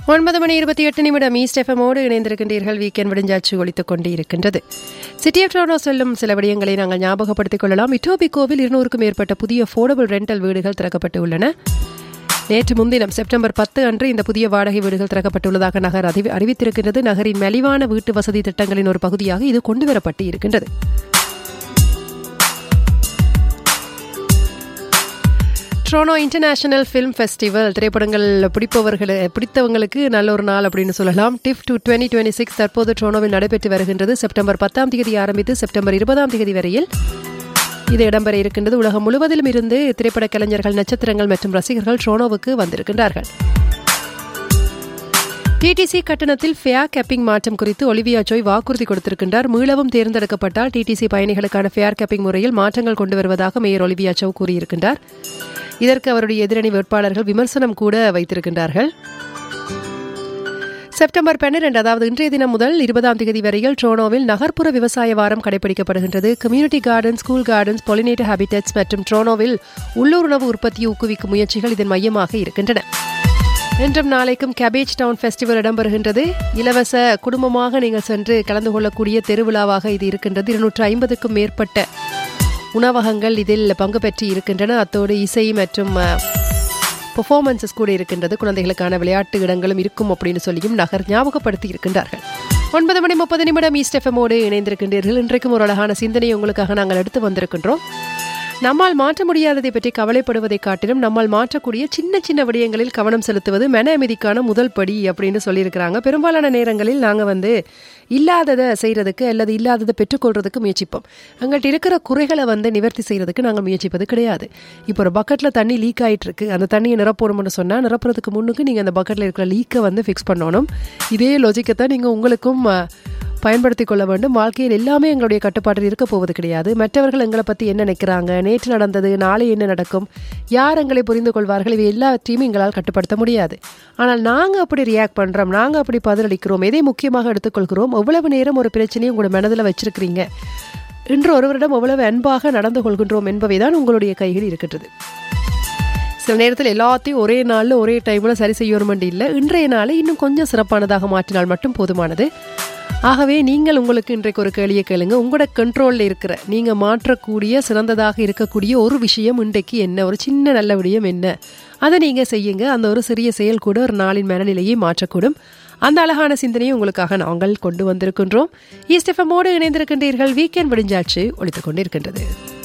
ஒன்பது மணி இருபத்தி எட்டு நிமிடம் ஈஸ்ட் எஃப்எம்மோடு இணைந்திருக்கின்றீர்கள் வீக்கெண்ட் விடிஞ்சாச்சு ஒழித்துக் கொண்டு இருக்கின்றது சிட்டி ஆஃப் டோனோ செல்லும் சில விடயங்களை நாங்கள் ஞாபகப்படுத்திக் கொள்ளலாம் இட்டோபிகோவில் இருநூறுக்கும் மேற்பட்ட புதிய அஃபோர்டபுள் ரெண்டல் வீடுகள் திறக்கப்பட்டு உள்ளன நேற்று முன்தினம் செப்டம்பர் பத்து அன்று இந்த புதிய வாடகை வீடுகள் திறக்கப்பட்டுள்ளதாக நகர் அறிவி அறிவித்திருக்கின்றது நகரின் மலிவான வீட்டு வசதி திட்டங்களின் ஒரு பகுதியாக இது கொண்டுவரப்பட்டு இருக்கின்றது ட்ரோனோ இன்டர்நேஷனல் ஃபிலிம் ஃபெஸ்டிவல் திரைப்படங்கள் பிடிப்பவர்கள் பிடித்தவங்களுக்கு நல்ல ஒரு நாள் அப்படின்னு சொல்லலாம் TIFF two twenty twenty six தற்போது ட்ரோனோவில் நடைபெற்று வருகின்றது செப்டம்பர் பத்தாம் தேதி ஆரம்பித்து செப்டம்பர் இருபதாம் தேதி வரையில் இது இடம்பெற இருக்கின்றது உலகம் முழுவதிலும் இருந்து திரைப்பட கலைஞர்கள் நட்சத்திரங்கள் மற்றும் ரசிகர்கள் ட்ரோனோவுக்கு வந்திருக்கின்றார்கள் டிடிசி கட்டணத்தில் ஃபேர் கேப்பிங் மாற்றம் குறித்து ஒலிவியா ஜோய் வாக்குறுதி கொடுத்திருக்கின்றார் மீளவும் தேர்ந்தெடுக்கப்பட்டால் டிடிசி பயணிகளுக்கான ஃபேர் கேப்பிங் முறையில் மாற்றங்கள் கொண்டு வருவதாக மேயர் ஒலிவியா சௌ கூறியிருக்கின்றார் இதற்கு அவருடைய எதிரணி வேட்பாளர்கள் விமர்சனம் கூட வைத்திருக்கின்றார்கள் செப்டம்பர் பன்னிரண்டு அதாவது இன்றைய தினம் முதல் இருபதாம் தேதி வரையில் ட்ரோனோவில் நகர்ப்புற விவசாய வாரம் கடைபிடிக்கப்படுகின்றது community garden school gardens pollinator habitats மற்றும் ட்ரோனோவில் உள்ளூர் உணவு உற்பத்தியை ஊக்குவிக்கும் முயற்சிகள் இதன் மையமாக இருக்கின்றன இன்றும் நாளைக்கும் கேபேஜ் டவுன் ஃபெஸ்டிவல் இடம்பெறுகின்றது இலவச குடும்பமாக நீங்கள் சென்று கலந்து கொள்ளக்கூடிய திருவிழாவாக இது இருக்கின்றது இருநூற்று ஐம்பதுக்கும் மேற்பட்ட உணவகங்கள் இதில் பங்கு பெற்று இருக்கின்றன அத்தோடு இசை மற்றும் பெர்ஃபார்மன்சஸ் கூட இருக்கின்றது குழந்தைகளுக்கான விளையாட்டு இடங்களும் இருக்கும் அப்படின்னு சொல்லியும் நகர் ஞாபகப்படுத்தி இருக்கின்றார்கள் ஒன்பது மணி முப்பது நிமிடம் ஈஸ்ட் எஃப்எம்மோடு இணைந்திருக்கின்றீர்கள் இன்றைக்கும் ஒரு அழகான சிந்தனையை உங்களுக்காக நாங்கள் எடுத்து வந்திருக்கின்றோம் நம்மால் மாற்ற முடியாததை பற்றி கவலைப்படுவதை காட்டிலும் நம்மால் மாற்றக்கூடிய சின்ன சின்ன விடயங்களில் கவனம் செலுத்துவது மன அமைதிக்கான முதல் படி அப்படின்னு சொல்லியிருக்கிறாங்க பெரும்பாலான நேரங்களில் நாங்கள் வந்து இல்லாததை செய்கிறதுக்கு அல்லது இல்லாததை பெற்றுக்கொள்றதுக்கு முயற்சிப்போம் எங்கள்கிட்ட இருக்கிற குறைகளை வந்து நிவர்த்தி செய்கிறதுக்கு நாங்கள் முயற்சிப்பது கிடையாது இப்போ ஒரு பக்கெட்டில் தண்ணி லீக் ஆகிட்டு இருக்கு அந்த தண்ணியை நிரப்பணும்னு சொன்னால் நிரப்புறதுக்கு முன்னுக்கு நீங்கள் அந்த பக்கெட்டில் இருக்கிற லீக்கை வந்து ஃபிக்ஸ் பண்ணணும் இதே லாஜிக்கை தான் நீங்கள் உங்களுக்கும் பயன்படுத்திக் கொள்ள வேண்டும் வாழ்க்கையில் எல்லாமே எங்களுடைய கட்டுப்பாட்டில் இருக்க போவது கிடையாது மற்றவர்கள் எங்களை பற்றி என்ன நினைக்கிறாங்க நேற்று நடந்தது நாளை என்ன நடக்கும் யார் எங்களை புரிந்து கொள்வார்கள் இவை எல்லாத்தையுமே எங்களால் கட்டுப்படுத்த முடியாது ஆனால் நாங்கள் அப்படி ரியாக்ட் பண்ணுறோம் நாங்கள் அப்படி பதிலளிக்கிறோம் எதை முக்கியமாக எடுத்துக்கொள்கிறோம் எவ்வளவு நேரம் ஒரு பிரச்சனையை உங்களோட மனதில் வச்சிருக்கிறீங்க இன்று ஒருவரிடம் எவ்வளவு அன்பாக நடந்து கொள்கின்றோம் என்பவை தான் உங்களுடைய கையில் இருக்கின்றது சில நேரத்தில் எல்லாத்தையும் ஒரே நாளில் ஒரே டைமில் சரி செய்யணும் இல்லை இன்றைய நாளை இன்னும் கொஞ்சம் சிறப்பானதாக மாற்றினால் மட்டும் போதுமானது ஆகவே நீங்கள் உங்களுக்கு இன்றைக்கு ஒரு கேள்வியை கேளுங்க உங்களோட கண்ட்ரோலில் இருக்கிற நீங்கள் மாற்றக்கூடிய சிறந்ததாக இருக்கக்கூடிய ஒரு விஷயம் இன்றைக்கு என்ன ஒரு சின்ன நல்ல விடயம் என்ன அதை நீங்கள் செய்யுங்க அந்த ஒரு சிறிய செயல் கூட ஒரு நாளின் மனநிலையை மாற்றக்கூடும் அந்த அழகான சிந்தனையை உங்களுக்காக நாங்கள் கொண்டு வந்திருக்கின்றோம் ஈஸ்டெஃபமோடு இணைந்திருக்கின்றீர்கள் வீக்கெண்ட் விடிஞ்சாச்சு ஒழித்துக் கொண்டிருக்கின்றது